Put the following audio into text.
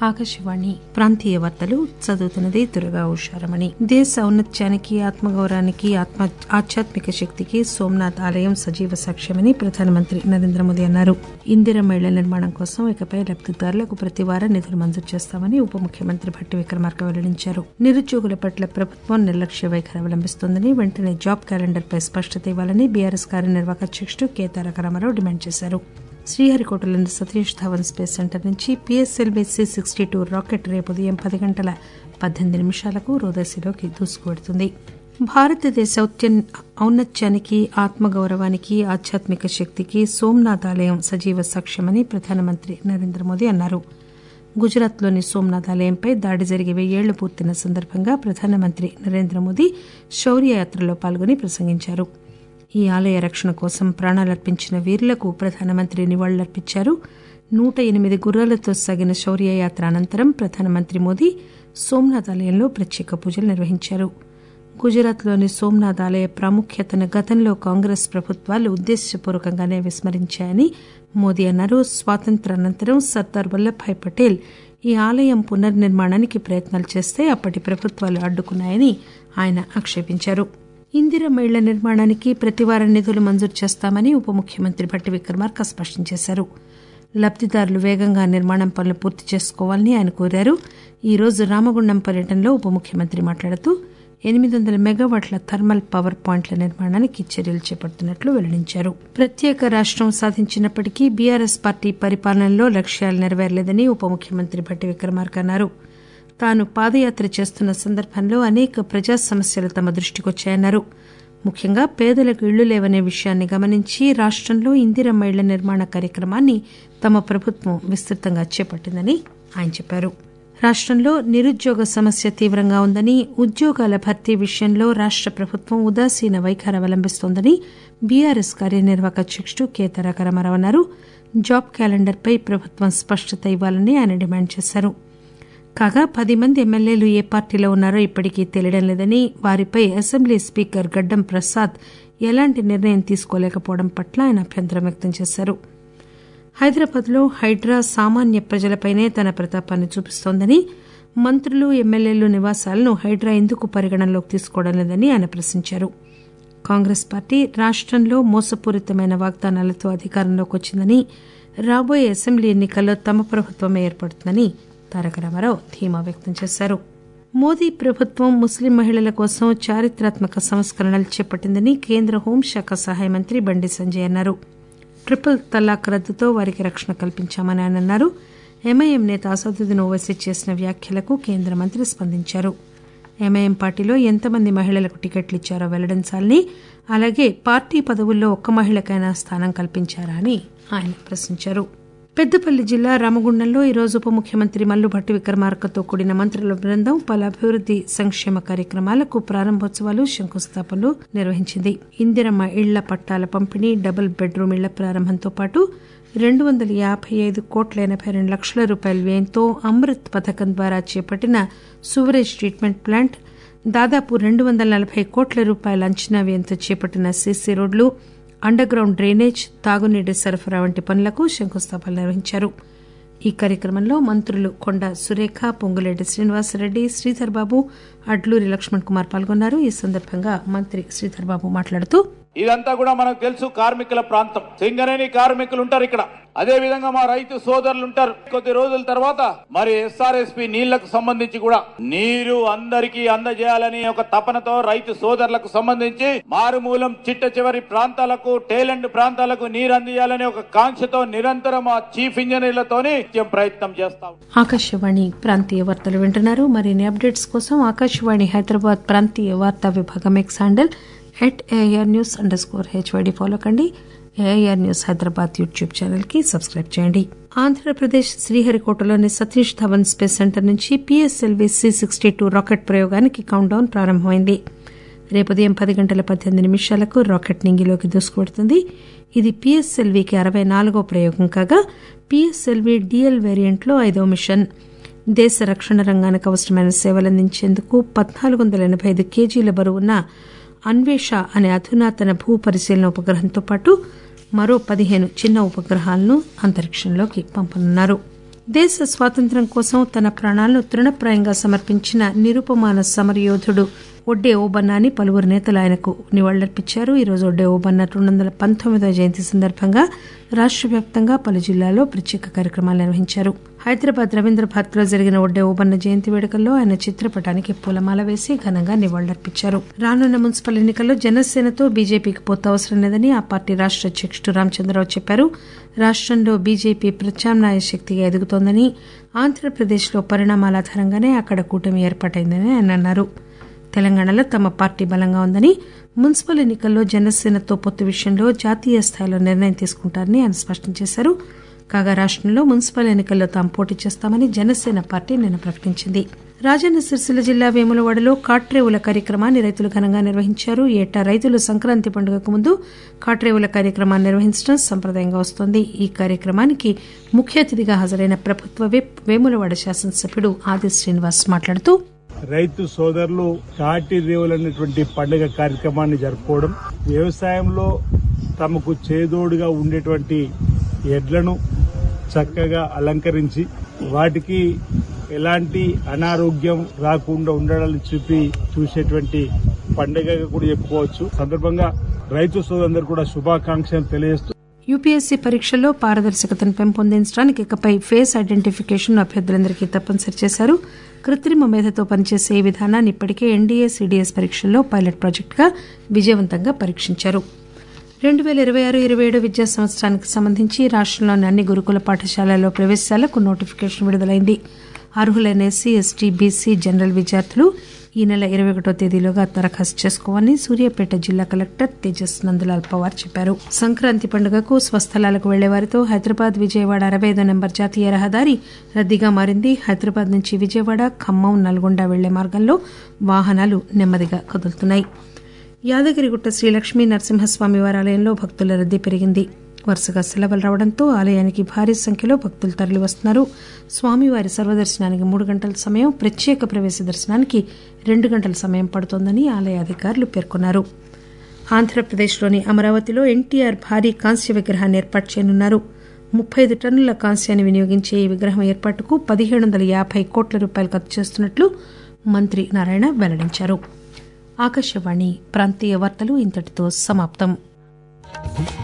ఆకాశవాణి ప్రాంతీయ వార్తలు చదువుతున్నది దుర్గా ఉషారమణి దేశ ఔన్నత్యానికి ఆత్మగౌరవానికి ఆత్మ ఆధ్యాత్మిక శక్తికి సోమనాథ్ ఆలయం సజీవ సాక్ష్యమని ప్రధానమంత్రి నరేంద్ర మోదీ అన్నారు ఇందిరమ్మ ఇళ్ల నిర్మాణం కోసం ఇకపై లబ్దిదారులకు ప్రతి వారం నిధులు మంజూరు చేస్తామని ఉప ముఖ్యమంత్రి భట్టి విక్రమార్క వెల్లడించారు నిరుద్యోగుల పట్ల ప్రభుత్వం నిర్లక్ష్య వైఖరి అవలంబిస్తోందని వెంటనే జాబ్ క్యాలెండర్ పై స్పష్టత ఇవ్వాలని బీఆర్ఎస్ కార్యనిర్వాహక అధ్యక్షుడు కె తారక రామారావు డిమాండ్ చేశారు శ్రీహరికోటలోని సతీష్ ధావన్ స్పేస్ సెంటర్ నుంచి PSLV C sixty two rocket రేపు ఉదయం పది గంటల పద్దెనిమిది నిమిషాలకు రోదసిలోకి దూసుకువెడుతుంది భారతదేశ ఔన్నత్యానికి ఆత్మగౌరవానికి ఆధ్యాత్మిక శక్తికి సోమనాథ్ ఆలయం సజీవ సాక్ష్యమని ప్రధానమంత్రి నరేంద్ర మోదీ అన్నారు గుజరాత్లోని సోమనాథ్ ఆలయంపై దాడి జరిగి వెయ్యేళ్లు పూర్తయిన సందర్భంగా ప్రధానమంత్రి నరేంద్ర మోదీ శౌర్యయాత్రలో పాల్గొని ప్రసంగించారు ఈ ఆలయ రక్షణ కోసం ప్రాణాలర్పించిన వీరులకు ప్రధానమంత్రి నివాళులర్పించారు నూట ఎనిమిది గుర్రాలతో సాగిన శౌర్యయాత్ర అనంతరం ప్రధానమంత్రి మోదీ సోమనాథ్ ఆలయంలో ప్రత్యేక పూజలు నిర్వహించారు గుజరాత్లోని సోమనాథ్ ఆలయ ప్రాముఖ్యతను గతంలో కాంగ్రెస్ ప్రభుత్వాలు ఉద్దేశపూర్వకంగానే విస్మరించాయని మోదీ అన్నారు స్వాతంత్రానంతరం సర్దార్ వల్లభాయ్ పటేల్ ఈ ఆలయం పునర్నిర్మాణానికి ప్రయత్నాలు చేస్తే అప్పటి ప్రభుత్వాలు అడ్డుకున్నాయని ఆయన ఆక్షేపించారు ఇందిరమ్మ ఇళ్ల నిర్మాణానికి ప్రతివారం నిధులు మంజూరు చేస్తామని ఉప ముఖ్యమంత్రి భట్టి విక్రమార్క స్పష్టం చేశారు లబ్దిదారులు వేగంగా నిర్మాణం పనులు పూర్తి చేసుకోవాలని ఆయన కోరారు ఈ రోజు రామగుండం పర్యటనలో ఉప ముఖ్యమంత్రి మాట్లాడుతూ ఎనిమిది వందల మెగావాట్ల థర్మల్ పవర్ పాయింట్ల నిర్మాణానికి చర్యలు చేపడుతున్నట్లు వెల్లడించారు ప్రత్యేక రాష్టం సాధించినప్పటికీ బీఆర్ఎస్ పార్టీ పరిపాలనలో లక్ష్యాలు నెరవేరలేదని ఉప ముఖ్యమంత్రి భట్టి విక్రమార్క అన్నారు తాను పాదయాత్ర చేస్తున్న సందర్భంలో అనేక ప్రజా సమస్యలు తమ దృష్టికొచ్చాయన్నారు ముఖ్యంగా పేదలకు ఇళ్లు లేవనే విషయాన్ని గమనించి రాష్టంలో ఇందిరమ్మ ఇళ్ల నిర్మాణ కార్యక్రమాన్ని తమ ప్రభుత్వం విస్తృతంగా చేపట్టిందని ఆయన చెప్పారు రాష్టంలో నిరుద్యోగ సమస్య తీవ్రంగా ఉందని ఉద్యోగాల భర్తీ విషయంలో రాష్ట ప్రభుత్వం ఉదాసీన వైఖరి అవలంబిస్తోందని బీఆర్ఎస్ కార్యనిర్వాహక అధ్యక్షుడు కె తారక రామారావు అన్నారు జాబ్ క్యాలెండర్పై ప్రభుత్వం స్పష్టత ఇవ్వాలని ఆయన డిమాండ్ చేశారు కాగా పది మంది ఎమ్మెల్యేలు ఏ పార్టీలో ఉన్నారో ఇప్పటికీ తెలియడం లేదని వారిపై అసెంబ్లీ స్పీకర్ గడ్డం ప్రసాద్ ఎలాంటి నిర్ణయం తీసుకోలేకపోవడం పట్ల ఆయన అభ్యంతరం వ్యక్తం చేశారు హైదరాబాద్లో హైడ్రా సామాన్య ప్రజలపైనే తన ప్రతాపాన్ని చూపిస్తోందని మంత్రులు ఎమ్మెల్యేలు నివాసాలను హైడ్రా ఎందుకు పరిగణనలోకి తీసుకోవడం లేదని ఆయన ప్రశ్నించారు కాంగ్రెస్ పార్టీ రాష్టంలో మోసపూరితమైన వాగ్దానాలతో అధికారంలోకి వచ్చిందని రాబోయే అసెంబ్లీ ఎన్నికల్లో తమ ప్రభుత్వమే ఏర్పడుతుందని తారక రామారావు ధీమా వ్యక్తం చేశారు మోదీ ప్రభుత్వం ముస్లిం మహిళల కోసం చారిత్రాత్మక సంస్కరణలు చేపట్టిందని కేంద్ర హోంశాఖ సహాయ మంత్రి బండి సంజయ్ అన్నారు ట్రిపుల్ తలాక్ రద్దుతో వారికి రక్షణ కల్పించామని ఆయన అన్నారు ఎంఐఎం నేత అసదుద్దీన్ ఓవైసీ చేసిన వ్యాఖ్యలకు కేంద్ర మంత్రి స్పందించారు ఎంఐఎం పార్టీలో ఎంతమంది మహిళలకు టికెట్లు ఇచ్చారో వెల్లడించాలని అలాగే పార్టీ పదవుల్లో ఒక్క మహిళకైనా స్థానం కల్పించారా అని ఆయన ప్రశ్నించారు పెద్దపల్లి జిల్లా రామగుండంలో ఈరోజు ఉప ముఖ్యమంత్రి మల్లు భట్టి విక్రమార్కతో కూడిన మంత్రుల బృందం పలు అభివృద్ది సంక్షేమ కార్యక్రమాలకు ప్రారంభోత్సవాలు శంకుస్థాపనలు నిర్వహించింది ఇందిరమ్మ ఇళ్ల పట్టాల పంపిణీ డబుల్ బెడ్రూమ్ ఇళ్ల ప్రారంభంతో పాటు రెండు వందల యాభై ఐదు కోట్ల ఎనభై రెండు లక్షల రూపాయల వ్యయంతో అమృత్ పథకం ద్వారా చేపట్టిన సువరేజ్ ట్రీట్మెంట్ ప్లాంట్ దాదాపు రెండు వందల నలభై కోట్ల రూపాయల అంచనా వ్యయంతో చేపట్టిన సీసీ రోడ్లు అండర్ గ్రౌండ్ డ్రైనేజ్ తాగునీటి సరఫరా వంటి పనులకు శంకుస్థాపన నిర్వహించారు ఈ కార్యక్రమంలో మంత్రులు కొండ సురేఖ పొంగులేటి శ్రీనివాసరెడ్డి శ్రీధర్ బాబు అడ్లూరి లక్ష్మణ్ కుమార్ పాల్గొన్నారు ఈ సందర్భంగా మంత్రి శ్రీధర్ బాబు మాట్లాడుతూ ఇదంతా కూడా మనకు తెలుసు కార్మికుల ప్రాంతం సింగరేణి కార్మికులు ఉంటారు ఇక్కడ అదే విధంగా మా రైతు సోదరులు ఉంటారు కొద్ది రోజుల తర్వాత మరి ఎస్ఆర్ఎస్పి నీళ్లకు సంబంధించి కూడా నీరు అందరికీ అందజేయాలని ఒక తపనతో రైతు సోదరులకు సంబంధించి మారుమూలం చిట్ట చివరి ప్రాంతాలకు టేలెంట్ ప్రాంతాలకు నీరు అందియాలని ఒక కాంక్షతో నిరంతరం ఆ చీఫ్ ఇంజనీర్లతోని ప్రయత్నం చేస్తాం ఆకాశవాణి ప్రాంతీయ వార్తలు వింటున్నారు మరిన్ని అప్డేట్స్ కోసం ఆకాశవాణి హైదరాబాద్ ప్రాంతీయ వార్తా విభాగం X handle at AR news underscore HYD follow కండి AIR news Hyderabad YouTube channel కి సబ్స్క్రైబ్ చేయండి ఆంధ్రప్రదేశ్ శ్రీహరికోటలోని సతీష్ ధవన్ స్పేస్ సెంటర్ నుంచి PSLV C sixty two rocket ప్రయోగానికి కౌంట్ డౌన్ ప్రారంభమైంది రేపు ఉదయం పది గంటల పద్దెనిమిది నిమిషాలకు రాకెట్ నింగిలోకి దూసుకువెడుతుంది ఇది పిఎస్ఎల్వికి అరవై నాలుగో ప్రయోగం కాగా పిఎస్ఎల్వి డిఎల్ వేరియంట్లో ఐదో మిషన్ దేశ రక్షణ రంగానికి అవసరమైన సేవలందించేందుకు పద్నాలుగు వందల ఎనభై ఐదు కేజీల బరువున్న అన్వేష అనే అధునాతన భూ పరిశీలన ఉపగ్రహంతో పాటు మరో పదిహేను చిన్న ఉపగ్రహాలను అంతరిక్షంలోకి పంపనున్నారు దేశ స్వాతంత్ర్యం కోసం తన ప్రాణాలను తృణప్రాయంగా సమర్పించిన నిరుపమాన సమరయోధుడు ఒడ్డే ఓబన్నా అని పలువురు నేతలు ఆయనకు నివాళులర్పించారు ఈరోజు ఒడ్డే ఓబన్నా రెండు వందల పంతొమ్మిదవ జయంతి సందర్భంగా రాష్ట్ర వ్యాప్తంగా పలు జిల్లాల్లో ప్రత్యేక కార్యక్రమాలు నిర్వహించారు హైదరాబాద్ రవీంద్ర భారత్లో జరిగిన ఒడ్డే ఓబన్న జయంతి వేడుకల్లో ఆయన చిత్రపటానికి పూలమాల వేసి ఘనంగా నివాళులర్పించారు రానున్న మున్సిపల్ ఎన్నికల్లో జనసేనతో బీజేపీకి పోత అవసరం లేదని ఆ పార్టీ రాష్ట్ర అధ్యక్షుడు రామచంద్రరావు చెప్పారు రాష్టంలో బీజేపీ ప్రత్యామ్నాయ శక్తిగా ఎదుగుతోందని ఆంధ్రప్రదేశ్లో పరిణామాల ఆధారంగానే అక్కడ కూటమి ఏర్పాటైందని ఆయన అన్నారు తెలంగాణలో తమ పార్టీ బలంగా ఉందని మున్సిపల్ ఎన్నికల్లో జనసేనతో పొత్తు విషయంలో జాతీయ స్థాయిలో నిర్ణయం తీసుకుంటారని ఆయన స్పష్టం చేశారు కాగా రాష్టంలో మున్సిపల్ ఎన్నికల్లో తాము పోటీ చేస్తామని జనసేన పార్టీ నిన్న ప్రకటించింది రాజన్న సిరిసిల్ల జిల్లా వేములవాడలో కాట్రేవుల కార్యక్రమాన్ని రైతులు ఘనంగా నిర్వహించారు ఏటా రైతులు సంక్రాంతి పండుగకు ముందు కాట్రేవుల కార్యక్రమాన్ని నిర్వహించడం సంప్రదాయంగా వస్తోంది ఈ కార్యక్రమానికి ముఖ్య అతిథిగా హాజరైన ప్రభుత్వ విప్ వేములవాడ శాసనసభ్యుడు ఆది శ్రీనివాస్ మాట్లాడుతూ రైతు సోదరులు కాటి రేవులనేటువంటి పండుగ కార్యక్రమాన్ని జరుపుకోవడం వ్యవసాయంలో తమకు చేదోడుగా ఉండేటువంటి ఎడ్లను చక్కగా అలంకరించి వాటికి ఎలాంటి అనారోగ్యం రాకుండా ఉండాలని చూపి చూసేటువంటి పండుగగా కూడా చెప్పుకోవచ్చు సందర్భంగా రైతు సోదరులందరూ కూడా శుభాకాంక్షలు తెలియజేస్తూ యూపీఎస్సీ పరీక్షల్లో పారదర్శకతను పెంపొందించడానికి ఇకపై ఫేస్ ఐడెంటిఫికేషన్ అభ్యర్థులందరికీ తప్పనిసరి చేశారు కృత్రిమ మేధతో పనిచేసే ఈ విధానాన్ని ఇప్పటికే ఎన్డీఏ సీడీఎస్ పరీక్షల్లో పైలట్ ప్రాజెక్టుగా విజయవంతంగా పరీక్షించారు రెండు పేల ఇరవై ఆరు ఇరవై ఏడు విద్యా సంవత్సరానికి సంబంధించి రాష్టంలోని అన్ని గురుకుల పాఠశాలల్లో ప్రవేశాలకు నోటిఫికేషన్ విడుదలైంది అర్హులైన ఎస్సీ ఎస్టీ బీసీ జనరల్ విద్యార్థులు ఈ నెల ఇరవై ఒకటో తేదీలోగా దరఖాస్తు చేసుకోవాలని సూర్యాపేట జిల్లా కలెక్టర్ తేజస్ నందలాల్ పవార్ చెప్పారు సంక్రాంతి పండుగకు స్వస్థలాలకు వెళ్లే వారితో హైదరాబాద్ విజయవాడ అరవై ఐదో నెంబర్ జాతీయ రహదారి రద్దీగా మారింది హైదరాబాద్ నుంచి విజయవాడ ఖమ్మం నల్గొండ వెళ్లే మార్గంలో వాహనాలు నెమ్మదిగా కదులుతున్నాయి యాదగిరిగుట్ట శ్రీ లక్ష్మీ నరసింహస్వామి వారి ఆలయంలో భక్తుల రద్దీ పెరిగింది వరుసగా సెలవులు రావడంతో ఆలయానికి భారీ సంఖ్యలో భక్తులు తరలివస్తున్నారు స్వామివారి సర్వదర్శనానికి మూడు గంటల సమయం ప్రత్యేక ప్రవేశ దర్శనానికి రెండు గంటల సమయం పడుతోందని ఆలయ అధికారులు పేర్కొన్నారు ఆంధ్రప్రదేశ్లోని అమరావతిలో ఎన్టీఆర్ భారీ కాంస్య విగ్రహాన్ని ఏర్పాటు చేయనున్నారు ముప్పై ఐదు టన్నుల కాంస్యాన్ని వినియోగించే ఈ విగ్రహం ఏర్పాటుకు పదిహేడు వందల యాభై కోట్ల రూపాయలు ఖర్చు చేస్తున్నట్లు మంత్రి నారాయణ వెల్లడించారు ఆకాశవాణి ప్రాంతీయ వార్తలు ఇంతటితో సమాప్తం